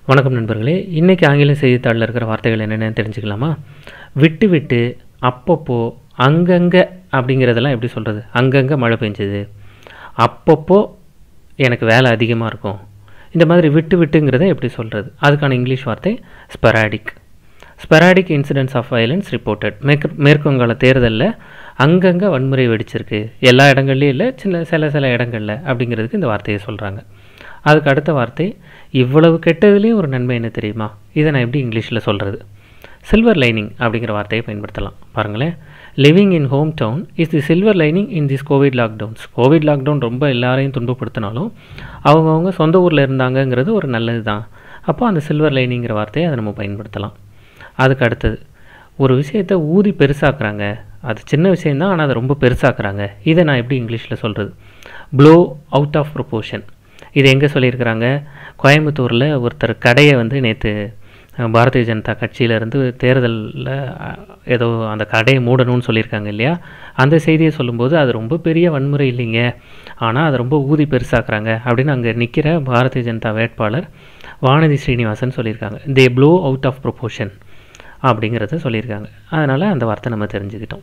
வணக்கம் நண்பர்களே இன்றைக்கி ஆங்கில செய்தித்தாளில் இருக்கிற வார்த்தைகள் என்னென்னு தெரிஞ்சுக்கலாமா விட்டு விட்டு அப்பப்போ அங்கங்கே அப்படிங்கிறதெல்லாம் எப்படி சொல்கிறது அங்கங்கே மழை பெஞ்சது அப்பப்போ எனக்கு வேலை அதிகமாக இருக்கும் இந்த மாதிரி விட்டு விட்டுங்கிறத எப்படி சொல்கிறது அதுக்கான இங்கிலீஷ் வார்த்தை sporadic sporadic incidents of violence reported மேற்கு மேற்கு வங்காள தேர்தலில் அங்கங்கே வன்முறை வெடிச்சிருக்கு எல்லா இடங்கள்லையும் இல்லை சின்ன சில சில இடங்களில் அப்படிங்கிறதுக்கு இந்த வார்த்தையை சொல்கிறாங்க அதுக்கு அடுத்த வார்த்தை இவ்வளவு கெட்டதுலேயும் ஒரு நன்மை என்ன தெரியுமா இதை நான் எப்படி இங்கிலீஷில் சொல்கிறது சில்வர் லைனிங் அப்படிங்கிற வார்த்தையை பயன்படுத்தலாம் பாருங்களேன் living in home town is the silver lining in this COVID lockdowns COVID lockdown ரொம்ப எல்லாரையும் துன்பப்படுத்தினாலும் அவங்கவுங்க சொந்த ஊரில் இருந்தாங்கங்கிறது ஒரு நல்லது தான் அப்போ அந்த சில்வர் லைனிங்கிற வார்த்தையை அதை நம்ம பயன்படுத்தலாம் அதுக்கு அடுத்தது ஒரு விஷயத்தை ஊதி பெருசாக்குறாங்க அது சின்ன விஷயந்தான் ஆனால் அதை ரொம்ப பெருசாக்குறாங்க இதை நான் எப்படி இங்கிலீஷில் சொல்கிறது ப்ளோ அவுட் ஆஃப் ப்ரொப்போர்ஷன் இது எங்கே சொல்லியிருக்கிறாங்க கோயம்புத்தூரில் ஒருத்தர் கடையை வந்து நேற்று பாரதிய ஜனதா கட்சியிலேருந்து தேர்தலில் ஏதோ அந்த கடையை மூடணும்னு சொல்லியிருக்காங்க இல்லையா அந்த செய்தியை சொல்லும்போது அது ரொம்ப பெரிய வன்முறை இல்லைங்க ஆனால் அதை ரொம்ப ஊதி பெருசாக்குறாங்க அப்படின்னு அங்கே நிற்கிற பாரதிய ஜனதா வேட்பாளர் வானதி ஸ்ரீனிவாசன் சொல்லியிருக்காங்க they blow out of proportion அப்படிங்கிறத சொல்லியிருக்காங்க அதனால் அந்த வார்த்தை நம்ம தெரிஞ்சுக்கிட்டோம்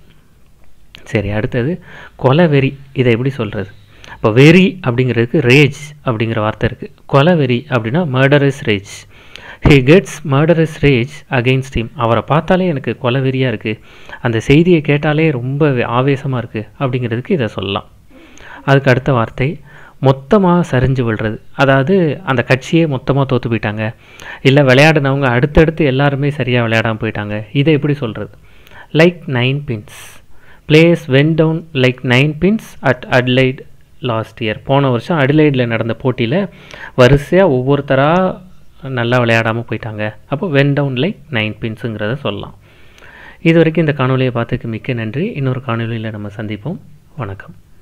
சரி அடுத்தது கொலை வெறி இதை எப்படி சொல்கிறது இப்போ வெறி அப்படிங்கிறதுக்கு ரேஜ் அப்படிங்கிற வார்த்தை இருக்குது கொலை வெறி அப்படின்னா murderous rage he gets murderous rage against him அவரை பார்த்தாலே எனக்கு கொலை வெறியாக இருக்குது அந்த செய்தியை கேட்டாலே ரொம்ப ஆவேசமாக இருக்குது அப்படிங்கிறதுக்கு இதை சொல்லலாம் அதுக்கு அடுத்த வார்த்தை மொத்தமாக சரிஞ்சு விழுறது அதாவது அந்த கட்சியே மொத்தமாக தோற்று போயிட்டாங்க இல்லை விளையாடினவங்க அடுத்தடுத்து எல்லாருமே சரியாக விளையாடாமல் போயிட்டாங்க இதை எப்படி சொல்கிறது like nine pins place went down like nine pins at Adelaide last year போன வருஷம் அடிலைடில் நடந்த போட்டியில் வரிசையாக ஒவ்வொருத்தராக நல்லா விளையாடாமல் போயிட்டாங்க அப்போ வென் டவுன் லைக் நைன் பின்ஸுங்கிறத சொல்லலாம் இது வரைக்கும் இந்த காணொலியை பார்த்துக்கு மிக்க நன்றி இன்னொரு காணொலியில் நம்ம சந்திப்போம் வணக்கம்